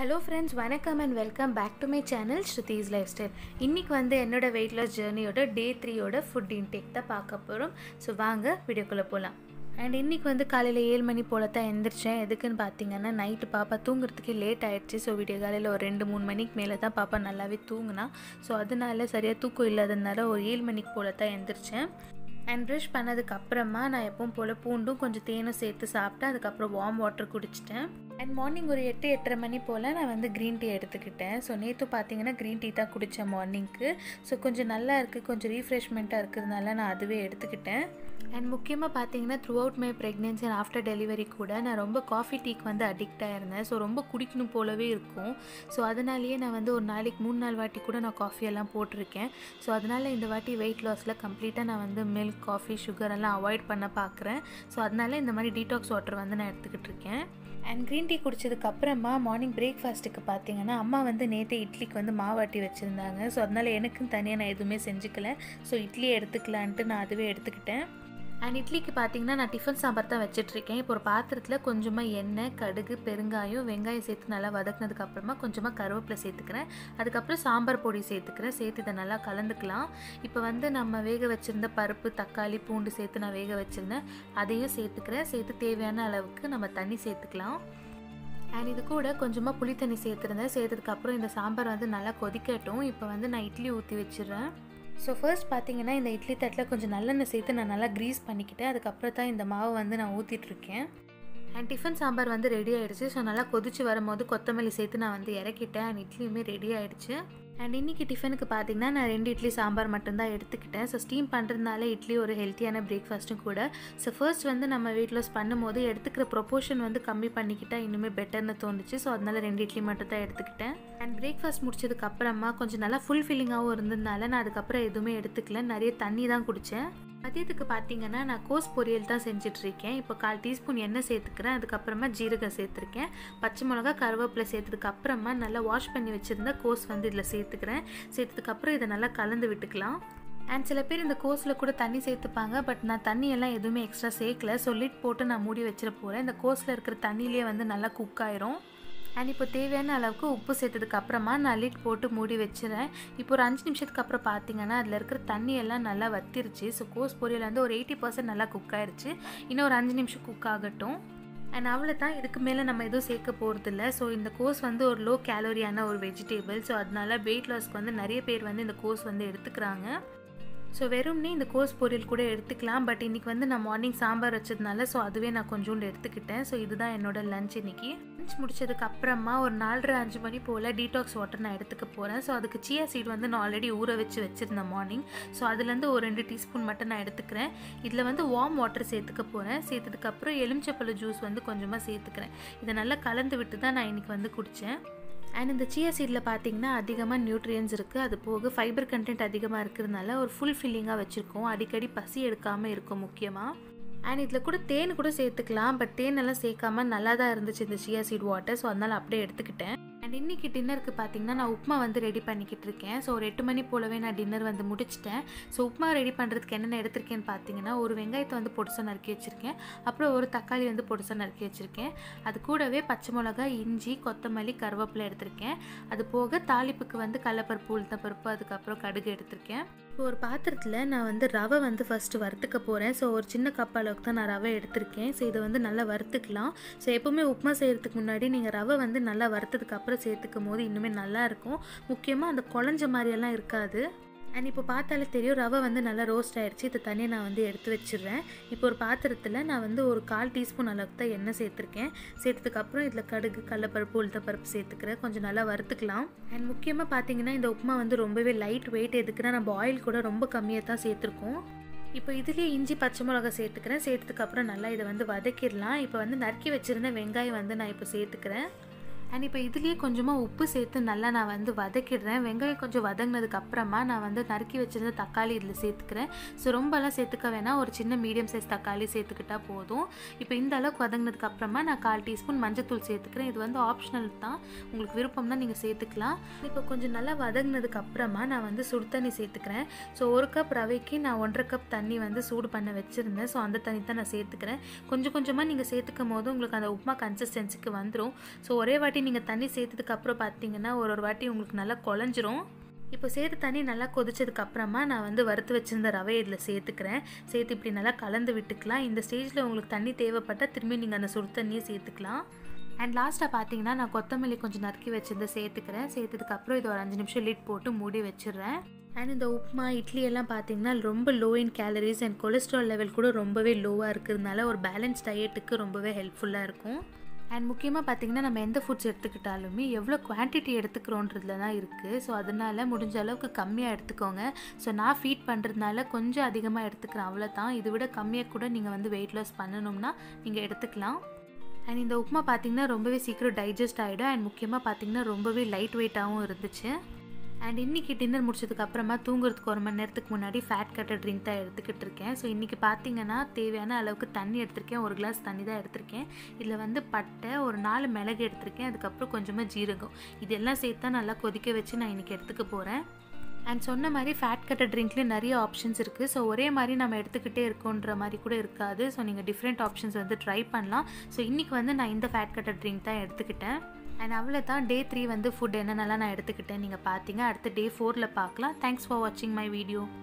hello friends வணக்கம் and welcome back to my channel Shruthi's life style இன்றைக்கி வந்து என்னோட வெயிட் லாஸ் ஜேர்னியோட டே த்ரீயோட ஃபுட் இன்டேக் தான் பார்க்க போகிறோம் ஸோ வாங்க வீடியோக்குள்ளே போகலாம் அண்ட் இன்றைக்கி வந்து காலையில் ஏழு மணி போல் தான் எந்திரிச்சேன் எதுக்குன்னு பார்த்தீங்கன்னா நைட்டு பாப்பா தூங்குறதுக்கு லேட் ஆயிடுச்சு ஸோ விடிய காலையில் ஒரு ரெண்டு மூணு மணிக்கு மேலே தான் பாப்பா நல்லாவே தூங்குனா ஸோ அதனால சரியாக தூக்கம் இல்லாததுனால ஒரு ஏழு மணிக்கு போல் தான் எந்திரிச்சேன் அண்ட் ப்ரஷ் பண்ணதுக்கு அப்புறமா நான் எப்பவும் போல் பூண்டும் கொஞ்சம் தேனும் சேர்த்து சாப்பிட்டு அதுக்கப்புறம் வார்ம் வாட்டர் குடிச்சிட்டேன் அண்ட் மார்னிங் ஒரு எட்டு எட்டரை மணி போல் நான் வந்து க்ரீன் டீ எடுத்துக்கிட்டேன் ஸோ நேற்று பார்த்தீங்கன்னா க்ரீன் டீ தான் குடித்தேன் மார்னிங்க்கு ஸோ கொஞ்சம் நல்லா இருக்குது கொஞ்சம் ரீஃப்ரெஷ்மெண்ட்டாக இருக்கிறதுனால நான் அதுவே எடுத்துக்கிட்டேன் அண்ட் முக்கியமாக பார்த்தீங்கன்னா throughout my pregnancy and after delivery கூட நான் ரொம்ப காஃபி டீக்கு வந்து அடிக்ட் ஆயிருந்தேன் ஸோ ரொம்ப குடிக்கணும் போலவே இருக்கும் ஸோ அதனாலேயே நான் வந்து ஒரு நாளைக்கு மூணு நாள் வாட்டி கூட நான் காஃபி எல்லாம் போட்டிருக்கேன் ஸோ அதனால் இந்த வாட்டி வெயிட் லாஸில் கம்ப்ளீட்டாக நான் வந்து மில்க் காஃபி சுகர் எல்லாம் அவாய்ட் பண்ண பார்க்குறேன் ஸோ அதனால இந்த மாதிரி டீடாக்ஸ் வாட்டர் வந்து நான் எடுத்துக்கிட்டு இருக்கேன் அண்ட் க்ரீன் டீ குடிச்சதுக்கு அப்புறமா மார்னிங் பிரேக்ஃபாஸ்ட்டுக்கு பார்த்தீங்கன்னா அம்மா வந்து நேற்று இட்லிக்கு வந்து மாவாட்டி வச்சுருந்தாங்க ஸோ அதனால் எனக்கும் தனியாக நான் எதுவுமே செஞ்சுக்கல ஸோ இட்லியை எடுத்துக்கலான்ட்டு நான் அதுவே எடுத்துக்கிட்டேன் அண்ட் இட்லிக்கு பார்த்தீங்கன்னா நான் டிஃபன் சாம்பார் தான் வச்சிட்ருக்கேன் இப்போ ஒரு பாத்திரத்தில் கொஞ்சமாக எண்ணெய் கடுகு பெருங்காயம் வெங்காயம் சேர்த்து நல்லா வதக்குனதுக்கு அப்புறமா கொஞ்சமாக கருவேப்பிலை சேர்த்துக்கிறேன் அதுக்கப்புறம் சாம்பார் பொடி சேர்த்துக்கிறேன் சேர்த்து இதை நல்லா கலந்துக்கலாம் இப்போ வந்து நம்ம வேக வச்சுருந்த பருப்பு தக்காளி பூண்டு சேர்த்து நான் வேக வச்சுருந்தேன் அதையும் சேர்த்துக்கிறேன் சேர்த்து தேவையான அளவுக்கு நம்ம தண்ணி சேர்த்துக்கலாம் அண்ட் இது கூட கொஞ்சமாக புளி தண்ணி சேர்த்துருந்தேன் சேர்த்ததுக்கப்புறம் இந்த சாம்பார் வந்து நல்லா கொதிக்கட்டும் இப்போ வந்து நான் இட்லி ஊற்றி வச்சிடுறேன் ஸோ ஃபர்ஸ்ட் பார்த்தீங்கன்னா இந்த இட்லி தட்டில் கொஞ்சம் நல்லெண்ணெய் சேர்த்து நான் நல்லா க்ரீஸ் பண்ணிக்கிட்டேன் அதுக்கப்புறம் தான் இந்த மாவை வந்து நான் ஊற்றிட்டுருக்கேன் அண்ட் டிஃபன் சாம்பார் வந்து ரெடி ஆகிடுச்சு ஸோ நல்லா கொதிச்சு வரும்போது கொத்தமல்லி சேர்த்து நான் வந்து இறக்கிட்டேன் அண்ட் இட்லியுமே ரெடி ஆகிடுச்சு அண்ட் இன்றைக்கி டிஃபனுக்கு பார்த்தீங்கன்னா நான் ரெண்டு இட்லி சாம்பார் மட்டும்தான் எடுத்துக்கிட்டேன் ஸோ ஸ்டீம் பண்ணுறதுனால இட்லி ஒரு ஹெல்த்தியான பிரேக்ஃபாஸ்ட்டும் கூட ஸோ ஃபர்ஸ்ட் வந்து நம்ம வெயிட் லாஸ் பண்ணும்போது எடுத்துக்கிற ப்ரொப்போர்ஷன் வந்து கம்மி பண்ணிக்கிட்டால் இன்னுமே பெட்டர்னு தோணுச்சு ஸோ அதனால் ரெண்டு இட்லி மட்டும் தான் எடுத்துக்கிட்டேன் அண்ட் பிரேக்ஃபாஸ்ட் முடிச்சதுக்கு அப்புறமா கொஞ்சம் நல்லா ஃபுல் ஃபில்லிங்காகவும் இருந்ததுனால நான் அதுக்கப்புறம் எதுவுமே எடுத்துக்கல நிறைய தண்ணி தான் குடித்தேன் மதியத்துக்கு பார்த்தீங்கன்னா நான் கோஸ் பொரியல் தான் செஞ்சிட்ருக்கேன் இப்போ கால் டீஸ்பூன் எண்ணெய் சேர்த்துக்கிறேன் அதுக்கப்புறமா ஜீரகம் சேர்த்துருக்கேன் பச்சை மிளகா கருவேப்பிலை சேர்த்ததுக்கு அப்புறமா நல்லா வாஷ் பண்ணி வச்சுருந்த கோஸ் வந்து இதில் சேர்த்துக்கிறேன் சேர்த்ததுக்கப்புறம் இதை நல்லா கலந்து விட்டுக்கலாம் அண்ட் சில பேர் இந்த கோஸில் கூட தண்ணி சேர்த்துப்பாங்க பட் நான் தண்ணி எல்லாம் எதுவுமே எக்ஸ்ட்ரா சேர்க்கல சொல்லிட்டு போட்டு நான் மூடி வச்சிட போகிறேன் இந்த கோஸில் இருக்கிற தண்ணியிலே வந்து நல்லா குக் ஆயிரும் அண்ட் இப்போ தேவையான அளவுக்கு உப்பு சேர்த்ததுக்கு அப்புறமா நான் லிட் போட்டு மூடி வச்சுறேன் இப்போ ஒரு அஞ்சு நிமிஷத்துக்கு அப்புறம் பார்த்தீங்கன்னா அதில் இருக்கிற தண்ணி எல்லாம் நல்லா வத்திருச்சு ஸோ கோஸ் பொரியல் வந்து ஒரு எயிட்டி பர்சன்ட் நல்லா குக் ஆயிடுச்சு இன்னும் ஒரு அஞ்சு நிமிஷம் குக் ஆகட்டும் அண்ட் அவ்வளோ தான் இதுக்கு மேலே நம்ம எதுவும் சேர்க்க போகிறதில்ல ஸோ இந்த கோஸ் வந்து ஒரு லோ கேலோரியான ஒரு வெஜிடேபிள் ஸோ அதனால வெயிட் லாஸ்க்கு வந்து நிறைய பேர் வந்து இந்த கோஸ் வந்து எடுத்துக்கிறாங்க ஸோ வெறும்னே இந்த கோஸ் பொரியல் கூட எடுத்துக்கலாம் பட் இன்றைக்கி வந்து நான் மார்னிங் சாம்பார் வச்சதுனால ஸோ அதுவே நான் கொஞ்சோண்டு எடுத்துக்கிட்டேன் ஸோ இதுதான் என்னோட லஞ்ச் இன்றைக்கி லஞ்ச் முடிச்சதுக்கு அப்புறமா ஒரு நாலரை அஞ்சு மணி போல் டீடாக்ஸ் வாட்டர் நான் எடுத்துக்க போகிறேன் ஸோ அதுக்கு சியா சீட் வந்து நான் ஆல்ரெடி ஊற வச்சு வச்சுருந்தேன் மார்னிங் ஸோ அதுலேருந்து ஒரு ரெண்டு டீஸ்பூன் மட்டும் நான் எடுத்துக்கிறேன் இதில் வந்து வார்ம் வாட்டர் சேர்த்துக்க போகிறேன் சேர்த்ததுக்கப்புறம் எலுமிச்சப்பழ ஜூஸ் வந்து கொஞ்சமாக சேர்த்துக்கிறேன் இதை நல்லா கலந்து விட்டு தான் நான் இன்றைக்கி வந்து குடித்தேன் அண்ட் இந்த சியா சீடில் பார்த்தீங்கன்னா அதிகமாக நியூட்ரியன்ஸ் இருக்குது அது போக ஃபைபர் கண்டென்ட் அதிகமாக இருக்கிறதுனால ஒரு ஃபுல் ஃபில்லிங்காக வச்சுருக்கோம் அடிக்கடி பசி எடுக்காமல் இருக்கும் முக்கியமாக அண்ட் இதில் கூட தேன் கூட சேர்த்துக்கலாம் பட் தேன் எல்லாம் சேர்க்காம நல்லா தான் இருந்துச்சு இந்த சியா சீட் வாட்டர் ஸோ அதனால் அப்படியே எடுத்துக்கிட்டேன் அண்ட் இன்றைக்கி டின்னருக்கு பார்த்தீங்கன்னா நான் உப்புமா வந்து ரெடி பண்ணிக்கிட்டு இருக்கேன் ஸோ ஒரு எட்டு மணி போலவே நான் டின்னர் வந்து முடிச்சிட்டேன் ஸோ உப்புமா ரெடி பண்ணுறதுக்கு என்னென்ன எடுத்திருக்கேன்னு பார்த்தீங்கன்னா ஒரு வெங்காயத்தை வந்து பொடிசாக நறுக்கி வச்சுருக்கேன் அப்புறம் ஒரு தக்காளி வந்து பொடிசாக நறுக்கி வச்சுருக்கேன் அது கூடவே பச்சை மிளகா இஞ்சி கொத்தமல்லி கருவேப்பிலை எடுத்திருக்கேன் அது போக தாளிப்புக்கு வந்து கடலப்பருப்பு உளுத்தப்பருப்பு அதுக்கப்புறம் கடுகு எடுத்திருக்கேன் இப்போ ஒரு பாத்திரத்தில் நான் வந்து ரவை வந்து ஃபஸ்ட்டு வறுத்துக்க போகிறேன் ஸோ ஒரு சின்ன கப் அளவுக்கு தான் நான் ரவை எடுத்திருக்கேன் ஸோ இதை வந்து நல்லா வறுத்துக்கலாம் ஸோ எப்போவுமே உப்புமா செய்கிறதுக்கு முன்னாடி நீங்கள் ரவை வந்து நல்லா வறுத்ததுக்கு அப்புறம் சேர்த்துக்கும் போது இன்னுமே நல்லாயிருக்கும் முக்கியமாக அந்த குழஞ்ச மாதிரியெல்லாம் இருக்காது அண்ட் இப்போ பார்த்தாலே தெரியும் ரவை வந்து நல்லா ரோஸ்ட் ஆகிடுச்சு இதை தனியாக நான் வந்து எடுத்து வச்சிடுறேன் இப்போ ஒரு பாத்திரத்தில் நான் வந்து ஒரு கால் டீஸ்பூன் அளவுக்கு தான் எண்ணெய் சேர்த்துருக்கேன் சேர்த்ததுக்கப்புறம் இதில் கடுகு கடலப்பருப்பு உளுத்தப்பருப்பு சேர்த்துக்கிறேன் கொஞ்சம் நல்லா வறுத்துக்கலாம் அண்ட் முக்கியமாக பார்த்தீங்கன்னா இந்த உப்புமா வந்து ரொம்பவே லைட் வெயிட் எதுக்குன்னா நம்ம ஆயில் கூட ரொம்ப கம்மியாக தான் சேர்த்துருக்கோம் இப்போ இதுலேயே இஞ்சி பச்சை மிளகா சேர்த்துக்கிறேன் சேர்த்ததுக்கப்புறம் நல்லா இதை வந்து வதக்கிடலாம் இப்போ வந்து நறுக்கி வச்சுருந்த வெங்காயம் வந்து நான் இப்போ சேர்த்துக்கிறேன் அண்ட் இப்போ இதுலேயே கொஞ்சமாக உப்பு சேர்த்து நல்லா நான் வந்து வதக்கிடுறேன் வெங்காயம் கொஞ்சம் வதங்கினதுக்கு அப்புறமா நான் வந்து நறுக்கி வச்சுருந்த தக்காளி இதில் சேர்த்துக்கிறேன் ஸோ ரொம்பலாம் சேர்த்துக்க வேணாம் ஒரு சின்ன மீடியம் சைஸ் தக்காளி சேர்த்துக்கிட்டா போதும் இப்போ இந்த அளவுக்கு வதங்கினதுக்கு அப்புறமா நான் கால் டீஸ்பூன் மஞ்சத்தூள் சேர்த்துக்கிறேன் இது வந்து ஆப்ஷனல் தான் உங்களுக்கு விருப்பம்னா நீங்கள் சேர்த்துக்கலாம் இப்போ கொஞ்சம் நல்லா வதங்கினதுக்கு அப்புறமா நான் வந்து சுடு தண்ணி சேர்த்துக்கிறேன் ஸோ ஒரு கப் ரவைக்கு நான் ஒன்றரை கப் தண்ணி வந்து சூடு பண்ண வச்சுருந்தேன் ஸோ அந்த தண்ணி தான் நான் சேர்த்துக்கிறேன் கொஞ்சம் கொஞ்சமாக நீங்கள் சேர்த்துக்கும் போது உங்களுக்கு அந்த உப்புமா கன்சிஸ்டன்சிக்கு வந்துடும் ஸோ ஒரே வாட்டி வாட்டி நீங்கள் தண்ணி சேர்த்ததுக்கப்புறம் பார்த்தீங்கன்னா ஒரு ஒரு வாட்டி உங்களுக்கு நல்லா குழஞ்சிரும் இப்போ சேர்த்து தண்ணி நல்லா கொதிச்சதுக்கு அப்புறமா நான் வந்து வறுத்து வச்சிருந்த ரவை இதில் சேர்த்துக்கிறேன் சேர்த்து இப்படி நல்லா கலந்து விட்டுக்கலாம் இந்த ஸ்டேஜில் உங்களுக்கு தண்ணி தேவைப்பட்டால் திரும்பி நீங்கள் அந்த சுடு தண்ணியை சேர்த்துக்கலாம் அண்ட் லாஸ்ட்டாக பார்த்தீங்கன்னா நான் கொத்தமல்லி கொஞ்சம் நறுக்கி வச்சிருந்து சேர்த்துக்கிறேன் சேர்த்ததுக்கப்புறம் இது ஒரு அஞ்சு நிமிஷம் லிட் போட்டு மூடி வச்சிடுறேன் அண்ட் இந்த உப்புமா இட்லி எல்லாம் பார்த்தீங்கன்னா ரொம்ப low in calories and cholesterol level கூட ரொம்பவே லோவாக இருக்கிறதுனால ஒரு பேலன்ஸ் டயட்டுக்கு ரொம்பவே ஹெல்ப்ஃபுல்லாக இருக்கும் அண்ட் முக்கியமாக பார்த்தீங்கன்னா நம்ம எந்த ஃபுட்ஸ் எடுத்துக்கிட்டாலுமே எவ்வளோ குவான்டிட்டி எடுத்துக்கிறோன்றதுல தான் இருக்குது ஸோ அதனால் முடிஞ்ச அளவுக்கு கம்மியாக எடுத்துக்கோங்க ஸோ நான் ஃபீட் பண்ணுறதுனால கொஞ்சம் அதிகமாக எடுத்துக்கிறேன் அவ்வளோதான் இதை விட கம்மியாக கூட நீங்கள் வந்து வெயிட் லாஸ் பண்ணணும்னா நீங்கள் எடுத்துக்கலாம் அண்ட் இந்த உப்புமா பார்த்தீங்கன்னா ரொம்பவே சீக்கிரம் டைஜஸ்ட் ஆகிடும் அண்ட் முக்கியமாக பார்த்தீங்கன்னா ரொம்பவே லைட் வெயிட்டாகவும் இருந்துச்சு அண்ட் இன்றைக்கி டின்னர் முடிச்சதுக்கு அப்புறமா தூங்குறதுக்கு ஒரு மணி நேரத்துக்கு முன்னாடி ஃபேட் கட்டர் ட்ரிங்க் தான் எடுத்துக்கிட்டு இருக்கேன் ஸோ இன்றைக்கி பார்த்தீங்கன்னா தேவையான அளவுக்கு தண்ணி எடுத்திருக்கேன் ஒரு கிளாஸ் தண்ணி தான் எடுத்திருக்கேன் இதில் வந்து பட்டை ஒரு நாலு மிளகு எடுத்திருக்கேன் அதுக்கப்புறம் கொஞ்சமாக ஜீரகம் இதெல்லாம் சேர்த்து தான் நல்லா கொதிக்க வச்சு நான் இன்றைக்கி எடுத்துக்க போகிறேன் அண்ட் சொன்ன மாதிரி ஃபேட் கட்டர் ட்ரிங்க்லேயும் நிறைய ஆப்ஷன்ஸ் இருக்குது ஸோ ஒரே மாதிரி நம்ம எடுத்துக்கிட்டே இருக்கோன்ற மாதிரி கூட இருக்காது ஸோ நீங்கள் டிஃப்ரெண்ட் ஆப்ஷன்ஸ் வந்து ட்ரை பண்ணலாம் ஸோ இன்றைக்கி வந்து நான் இந்த ஃபேட் கட்டர் ட்ரிங்க் தான் எடுத்துக்கிட்டேன் அண்ட் அவ்வளோதான் டே த்ரீ வந்து ஃபுட் என்னென்னலாம் நான் எடுத்துக்கிட்டேன் நீங்கள் பார்த்தீங்க அடுத்த டே ஃபோரில் பார்க்கலாம் தேங்க்ஸ் ஃபார் வாட்சிங் மை வீடியோ